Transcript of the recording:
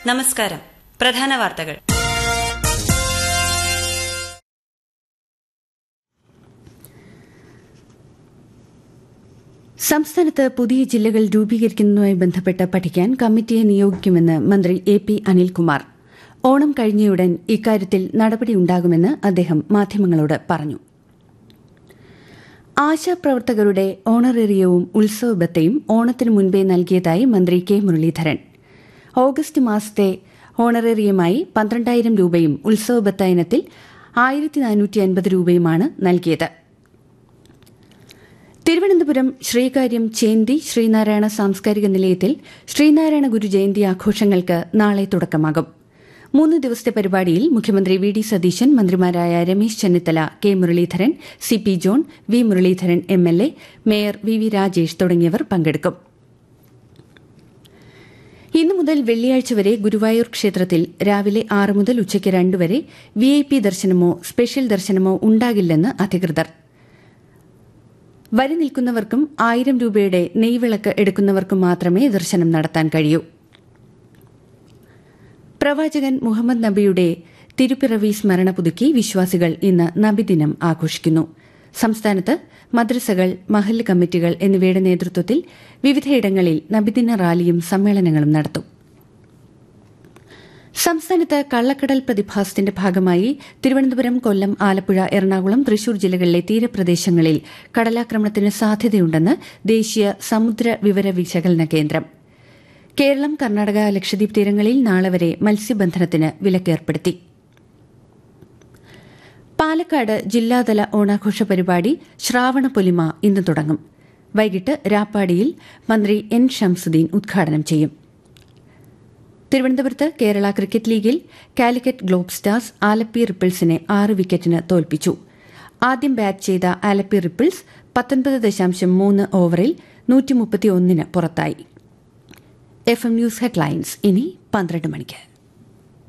നമസ്കാരം പ്രധാന വാർത്തകൾ സംസ്ഥാനത്ത് പുതിയ ജില്ലകൾ രൂപീകരിക്കുന്നതുമായി ബന്ധപ്പെട്ട് പഠിക്കാൻ കമ്മിറ്റിയെ നിയോഗിക്കുമെന്ന് മന്ത്രി എ പി അനിൽകുമാർ ഓണം കഴിഞ്ഞയുടൻ ഇക്കാര്യത്തിൽ നടപടിയുണ്ടാകുമെന്ന് അദ്ദേഹം മാധ്യമങ്ങളോട് പറഞ്ഞു ആശാപ്രവർത്തകരുടെ ഓണറേറിയവും ഉത്സവബത്തയും ഓണത്തിനു മുൻപേ നൽകിയതായി മന്ത്രി കെ മുരളീധരൻ ഓഗസ്റ്റ് മാസത്തെ ഓണറേറിയമായി പന്ത്രണ്ടായിരം രൂപയും ഉത്സവബത്ത ഇനത്തിൽ ആയിരത്തി നാനൂറ്റി അൻപത് രൂപയുമാണ് നൽകിയത് തിരുവനന്തപുരം ശ്രീകാര്യം ചേന്തി ശ്രീനാരായണ സാംസ്കാരിക നിലയത്തിൽ ശ്രീനാരായണ ഗുരു ജയന്തി ആഘോഷങ്ങൾക്ക് നാളെ തുടക്കമാകും മൂന്ന് ദിവസത്തെ പരിപാടിയിൽ മുഖ്യമന്ത്രി വി ഡി സതീശൻ മന്ത്രിമാരായ Ramesh Chennithala K Muraleedharan C P John V Muraleedharan M L A mayor V V Rajesh തുടങ്ങിയവർ പങ്കെടുക്കും ഇന്നു മുതൽ വെള്ളിയാഴ്ച വരെ ഗുരുവായൂർ ക്ഷേത്രത്തിൽ രാവിലെ ആറ് മുതൽ ഉച്ചയ്ക്ക് രണ്ട് വരെ വി ഐ പി ദർശനമോ സ്പെഷ്യൽ ദർശനമോ ഉണ്ടാകില്ലെന്ന് അധികൃതർ വരി നിൽക്കുന്നവർക്കും ആയിരം രൂപയുടെ നെയ്വിളക്ക് എടുക്കുന്നവർക്കും മാത്രമേ ദർശനം നടത്താൻ കഴിയൂ പ്രവാചകൻ മുഹമ്മദ് നബിയുടെ തിരുപ്പിറവി സ്മരണ പുതുക്കി വിശ്വാസികൾ ഇന്ന് നബിദിനം ആഘോഷിക്കുന്നു സംസ്ഥാനത്ത് മദ്രസകൾ മഹല്ല് കമ്മിറ്റികൾ എന്നിവയുടെ നേതൃത്വത്തിൽ വിവിധയിടങ്ങളിൽ നബിദിന റാലിയും സമ്മേളനങ്ങളും നടത്തും സംസ്ഥാനത്ത് കള്ളക്കടൽ പ്രതിഭാസത്തിന്റെ ഭാഗമായി തിരുവനന്തപുരം കൊല്ലം ആലപ്പുഴ എറണാകുളം തൃശൂർ ജില്ലകളിലെ തീരപ്രദേശങ്ങളിൽ കടലാക്രമണത്തിന് സാധ്യതയുണ്ടെന്ന് ദേശീയ സമുദ്ര വിവര വിശകലന കേന്ദ്രം കേരളം കർണാടക ലക്ഷദ്വീപ് തീരങ്ങളിൽ നാളെ വരെ മത്സ്യബന്ധനത്തിന് വിലക്കേർപ്പെടുത്തി പാലക്കാട് ജില്ലാതല ഓണാഘോഷ പരിപാടി ശ്രാവണ പൊലിമ ഇന്ന് തുടങ്ങും വൈകിട്ട് രാപ്പാടിയിൽ മന്ത്രി എൻ ഷംസുദ്ദീൻ ഉദ്ഘാടനം ചെയ്യും തിരുവനന്തപുരത്ത് കേരള ക്രിക്കറ്റ് ലീഗിൽ കാലിക്കറ്റ് ഗ്ലോബ് സ്റ്റാർസ് ആലപ്പി റിപ്പിൾസിനെ ആറ് വിക്കറ്റിന് തോൽപ്പിച്ചു ആദ്യം ബാറ്റ് ചെയ്ത ആലപ്പി റിപ്പിൾസ് പത്തൊൻപത് ദശാംശം മൂന്ന് ഓവറിൽ നൂറ്റി മുപ്പത്തിയൊന്നിന് പുറത്തായി എഫ് എം ന്യൂസ് ഹെഡ്ലൈൻസ് ഇനി പന്ത്രണ്ട് മണിക്ക്